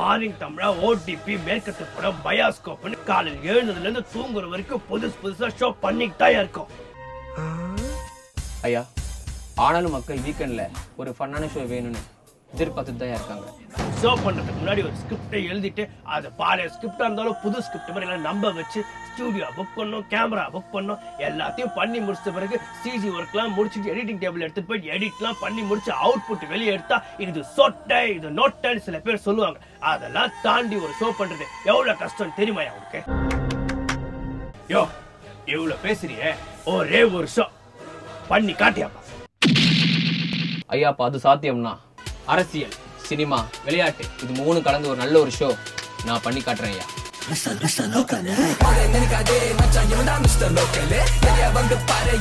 Morning தமிழா OTP மேற்கட்டு படம் பயாஸ்கோப்னு காலையில் எழுந்ததுல இருந்து தூங்குற வரைக்கும் புதுசு புதுசா ஷோ பண்ணிட்டு தான் இருக்கோம் ஐயா ஆனாலும் மக்கள் வீக்கெண்ட்ல ஒரு ஃபன்னான ஷோ வேணும்னு எதிர்பார்த்துட்டு தான் இருக்காங்க ஷோ பண்றதுக்கு முன்னாடி ஒரு ஸ்கிரிப்டை எழுதிட்டு அது பாலைய ஸ்கிரிப்டா இருந்தாலும் புது ஸ்கிரிப்ட் மாதிரி எல்லாம் நம்ப வச்சு ஸ்டூடியோ புக் பண்ணோம் கேமரா புக் பண்ணோம் எல்லாத்தையும் பண்ணி முடிச்ச பிறகு சிஜி ஒர்க்லாம் முடிச்சுட்டு எடிட்டிங் டேபிள் எடுத்துட்டு போய் எடிட்லாம் பண்ணி முடிச்சு அவுட்புட் வெளியே எடுத்தா இது சொட்டை இது நொட்டைன்னு சில பேர் சொல்லுவாங்க அதெல்லாம் தாண்டி ஒரு ஷோ பண்றது எவ்வளவு கஷ்டம் தெரியுமா உனக்கு யோ இவ்வளவு பேசுறியே ஒரே ஒரு ஷோ பண்ணி காட்டியாப்பா ஐயா அப்ப அது சாத்தியம்னா அரசியல் சினிமா விளையாட்டு இது மூணு கலந்து ஒரு நல்ல ஒரு ஷோ நான் பண்ணி காட்டுறேன் ஐயா Listen, listen, look at it.